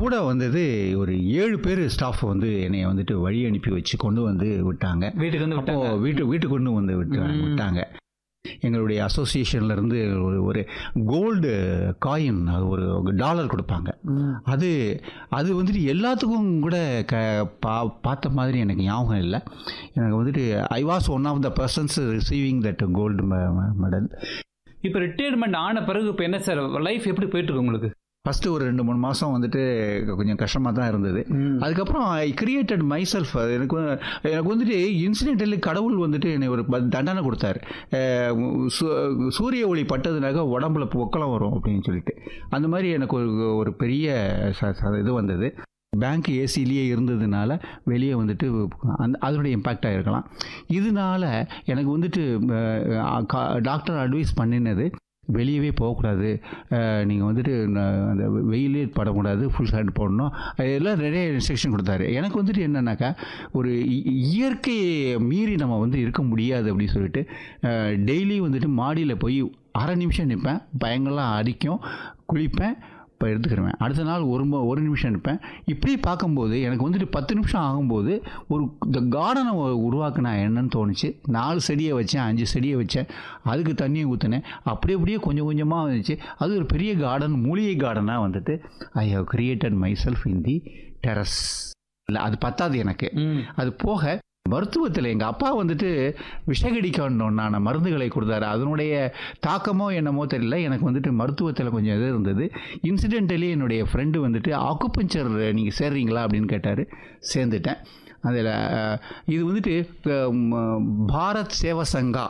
கூட வந்தது ஒரு ஏழு பேர் ஸ்டாஃப் வந்து என்னை வந்துட்டு வழி அனுப்பி வச்சு கொண்டு வந்து விட்டாங்க வீட்டுக்கு வந்து அப்போ விட்டாங்க வீட்டு வீட்டுக்கு கொண்டு வந்து விட்டாங்க ம். விட்டாங்க எங்களுடைய அசோசியேஷன்ல இருந்து ஒரு ஒரு கோல்டு காயின் அது ஒரு டாலர் கொடுப்பாங்க ம். அது அது வந்துட்டு எல்லாத்துக்கும் கூட க பா பார்த்த மாதிரி எனக்கு ஞாபகம் இல்லை எனக்கு வந்துட்டு I was one of the persons receiving that gold medal இப்போ ரிட்டையர்மெண்ட் ஆன பிறகு இப்போ என்ன சார் லைஃப் எப்படி போயிட்டு இருக்கு உங்களுக்கு ஃபஸ்ட்டு ஒரு ரெண்டு மூணு மாதம் வந்துட்டு கொஞ்சம் கஷ்டமாக தான் இருந்தது அதுக்கப்புறம் ஐ கிரியேட்டட் மை செல்ஃப் எனக்கு வந்து- எனக்கு வந்துட்டு இன்சிடென்டலி கடவுள் வந்துட்டு என்னை ஒரு ப- தண்டனை கொடுத்தாரு அஹ் சு- சூரிய ஒளி பட்டதுனாக்க உடம்புல பொக்கலாம் வரும் அப்படின்னு சொல்லிட்டு அந்த மாதிரி எனக்கு ஒரு ஒரு பெரிய ச- ச- இது வந்தது பேங்க் ஏசிலேயே இருந்ததுனால வெளியே வந்துட்டு அந்த அதனுடைய இம்பேக்டாக இருக்கலாம் இதனால எனக்கு வந்துட்டு அஹ், கா- டாக்டர் அட்வைஸ் பண்ணினது வெளியவே போகக்கூடாது நீங்கள் வந்துட்டு ந- அந்த வெயிலே படக்கூடாது ஃபுல் ஹேண்ட் போடணும் அதெல்லாம் நிறைய இன்ஸ்ட்ரக்ஷன் கொடுத்தாரு எனக்கு வந்துட்டு என்னன்னாக்கா ஒரு இ- இயற்கையை மீறி நம்ம வந்து இருக்க முடியாது அப்படின்னு சொல்லிட்டு டெய்லி வந்துட்டு மாடியில் போய் அரை நிமிஷம் நிற்பேன் பயங்கரலாம் அடிக்கும் குளிப்பேன் இப்போ எடுத்துக்கிருவேன் அடுத்த நாள் ஒரு ம- ஒரு நிமிஷம் நிற்பேன் இப்படி பார்க்கும்போது எனக்கு வந்துட்டு பத்து நிமிஷம் ஆகும்போது ஒரு இந்த கார்டனை உருவாக்குனா என்னன்னு தோணுச்சு நாலு செடியை வச்சேன் அஞ்சு செடியை வச்சேன் அதுக்கு தண்ணியை ஊற்றினேன் அப்படி அப்படியே கொஞ்சம் கொஞ்சமாக வந்துச்சு அது ஒரு பெரிய கார்டன் மூலிகை கார்டனாக வந்துட்டு I have created myself in the terrace இல்லை அது பத்தாது எனக்கு ம். அது போக மருத்துவத்தில் எங்கள் அப்பா வந்துட்டு விஷகடிக்கணுன்னான மருந்துகளை கொடுத்தாரு அதனுடைய தாக்கமோ என்னமோ தெரியல எனக்கு வந்துட்டு மருத்துவத்தில் கொஞ்சம் இது இருந்தது இன்சிடென்டலி என்னுடைய ஃப்ரெண்டு வந்துட்டு ஆக்குபஞ்சர் நீங்கள் சேர்றீங்களா அப்படின்னு கேட்டார் சேர்ந்துட்டேன் அதில் இது வந்துட்டு அஹ், ம- பாரத் சேவ சங்கா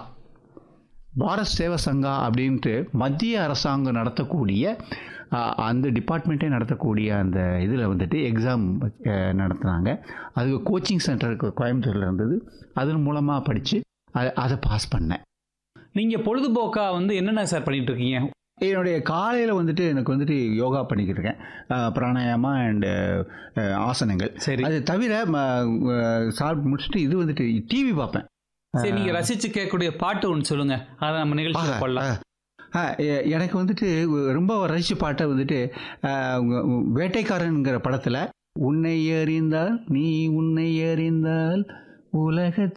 பாரத் சேவ சங்கா அப்படின்ட்டு மத்திய அரசாங்கம் நடத்தக்கூடிய அஹ், அந்த டிபார்ட்மெண்ட்டே நடத்தக்கூடிய அந்த இதில் வந்துட்டு எக்ஸாம் நடத்துனாங்க அதுக்கு கோச்சிங் சென்டருக்கு கோயம்புத்தூரில் இருந்தது அதன் மூலமாக படித்து அதை பாஸ் பண்ணேன் நீங்க பொழுதுபோக்கா வந்து என்னென்ன சார் பண்ணிட்டு இருக்கீங்க என்னுடைய காலையில் வந்துட்டு எனக்கு வந்துட்டு யோகா பண்ணிக்கிட்டு இருக்கேன் அஹ், பிராணாயாமா அண்டு ஆசனங்கள் சரி அது தவிர சாப்பிட்டு முடிச்சுட்டு இது வந்துட்டு டிவி பார்ப்பேன் சரி நீங்க ரசிச்சு கேட்கக்கூடிய பாட்டு ஒன்று சொல்லுங்க அதை நம்ம நிகழ்ச்சியில் போடலாம் ஆ, எ- எனக்கு வந்துட்டு ரொம்ப ரசிச்ச பாட்டை வந்துட்டு ஆ, உங்க- வேட்டைக்காரன்ங்கிற படத்தில் உன்னை அறிந்தால் நீ உன்னை அறிந்தால் உலக